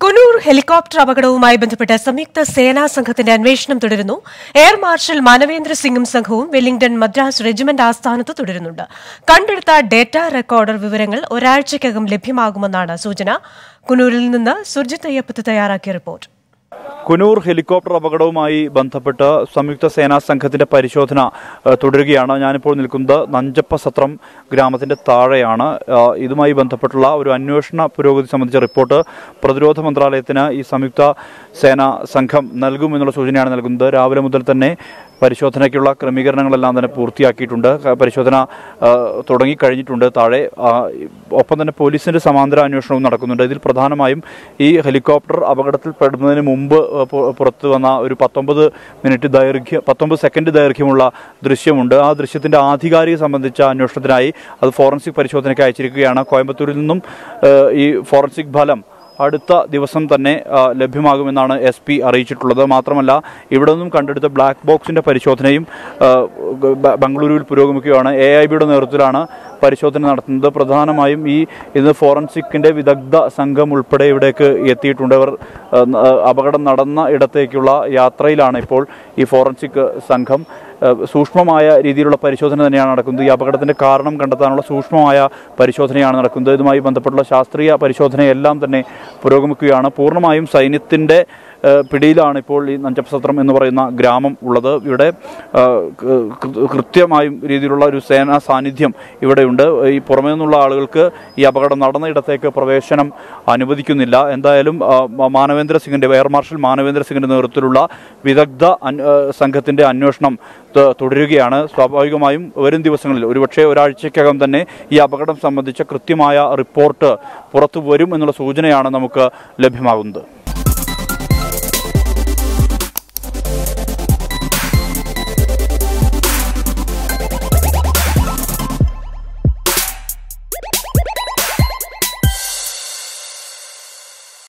Coonoor helicopter അപകടവുമായി ബന്ധപ്പെട്ട സംയുക്ത സേനാ സംഘത്തിന്റെ അന്വേഷണം തുടരുന്നു എയർ മാർഷൽ മാനവേന്ദ്ര സിംഗും സംഘവും വെല്ലിംഗ്ടൺ മദ്രാസ് റെജിമെന്റ് ആസ്ഥാനത്ത് തുടരുന്നുണ്ട് കണ്ടെടുത്ത ഡേറ്റ റെക്കോർഡർ വിവരങ്ങൾ ഒരാഴ്ചയ്ക്കകം ലഭ്യമാകുമെന്നാണ് സൂചന കുനൂരിൽ നിന്ന് സുർജിത് അയ്യപ്പത്ത് തയ്യാറാക്കിയ റിപ്പോർട്ട് കുനൂർ ഹെലികോപ്റ്റർ അപകടവുമായി ബന്ധപ്പെട്ട് സംയുക്ത സേനാ സംഘത്തിന്റെ പരിശോധന ഏഹ്, തുടരുകയാണ് ഞാനിപ്പോൾ നിൽക്കുന്നത് നഞ്ചപ്പ സത്രം ഗ്രാമത്തിന്റെ താഴെയാണ് ഏഹ്, ഇതുമായി ബന്ധപ്പെട്ടുള്ള ഒരു അന്വേഷണ പുരോഗതി സംബന്ധിച്ച റിപ്പോർട്ട് പ്രതിരോധ മന്ത്രാലയത്തിന് ഈ സംയുക്ത സേനാ സംഘം നൽകുമെന്നുള്ള സൂചനയാണ് നൽകുന്നത് രാവിലെ മുതൽ തന്നെ പരിശോധനയ്ക്കുള്ള ക്രമീകരണങ്ങളെല്ലാം തന്നെ പൂർത്തിയാക്കിയിട്ടുണ്ട് ക- പരിശോധന ആ, തുടങ്ങിക്കഴിഞ്ഞിട്ടുണ്ട് താഴെ ആ, ഒപ്പം തന്നെ പോലീസിന്റെ സമാന്തര അന്വേഷണവും നടക്കുന്നുണ്ട് ഇതിൽ പ്രധാനമായും ഈ ഹെലികോപ്റ്റർ അപകടത്തിൽ പെടുന്നതിന് മുമ്പ് ആ, പു- പുറത്തു വന്ന ഒരു പത്തൊമ്പത് മിനിറ്റ് ദൈർഘ്യം പത്തൊമ്പത് സെക്കൻഡ് ദൈർഘ്യമുള്ള ദൃശ്യമുണ്ട് ആ ദൃശ്യത്തിന്റെ ആധികാരിക സംബന്ധിച്ച അന്വേഷണത്തിനായി അത് ഫോറൻസിക് പരിശോധനയ്ക്ക് അയച്ചിരിക്കുകയാണ് കോയമ്പത്തൂരിൽ നിന്നും ആ, ഈ ഫോറൻസിക് ഫലം അടുത്ത ദിവസം തന്നെ ആ, ലഭ്യമാകുമെന്നാണ് എസ് പി അറിയിച്ചിട്ടുള്ളത് മാത്രമല്ല ഇവിടെ നിന്നും കണ്ടെടുത്ത ബ്ലാക്ക് ബോക്സിന്റെ പരിശോധനയും ആ, ബ- ബംഗളൂരുവിൽ പുരോഗമിക്കുകയാണ് എ ഐ ബിയുടെ നേതൃത്വത്തിലാണ് പരിശോധന നടത്തുന്നത് പ്രധാനമായും ഈ ഇന്ന് ഫോറൻസിക്കിന്റെ വിദഗ്ധ സംഘം ഉൾപ്പെടെ ഇവിടേക്ക് എത്തിയിട്ടുണ്ട് അവർ ആ, ന- ആ, അപകടം നടന്ന ഇടത്തേക്കുള്ള യാത്രയിലാണ് ഇപ്പോൾ ഈ ഫോറൻസിക് സംഘം ആ, സൂക്ഷ്മമായ രീതിയിലുള്ള പരിശോധന തന്നെയാണ് നടക്കുന്നത് ഈ അപകടത്തിന്റെ കാരണം കണ്ടെത്താനുള്ള സൂക്ഷ്മമായ പരിശോധനയാണ് നടക്കുന്നത് ഇതുമായി ബന്ധപ്പെട്ടുള്ള ശാസ്ത്രീയ പരിശോധനയെല്ലാം തന്നെ പുരോഗമിക്കുകയാണ് പൂർണ്ണമായും സൈന്യത്തിന്റെ ആ, പിടിയിലാണ് ഇപ്പോൾ ഈ നഞ്ചപ്പസത്രം എന്ന് പറയുന്ന ഗ്രാമം ഉള്ളത് ഇവിടെ ആ, കൃ- കൃ- കൃത്യമായും രീതിയിലുള്ള ഒരു സേനാ സാന്നിധ്യം ഇവിടെയുണ്ട് ഈ പുറമേ നിന്നുള്ള ആളുകൾക്ക് ഈ അപകടം നടന്ന ഇടത്തേക്ക് പ്രവേശനം അനുവദിക്കുന്നില്ല എന്തായാലും ആ, മ- മാനവേന്ദ്ര സിംഗിന്റെ എയർ മാർഷൽ മാനവേന്ദ്ര സിംഗിന്റെ നേതൃത്വത്തിലുള്ള വിദഗ്ധ അന്- ആ, സംഘത്തിന്റെ അന്വേഷണം ത- തുടരുകയാണ് സ്വാഭാവികമായും വരും ദിവസങ്ങളിൽ ഒരുപക്ഷെ ഒരാഴ്ചക്കകം തന്നെ ഈ അപകടം സംബന്ധിച്ച കൃത്യമായ റിപ്പോർട്ട് പുറത്തു വരും എന്നുള്ള സൂചനയാണ് നമുക്ക് ലഭ്യമാകുന്നത്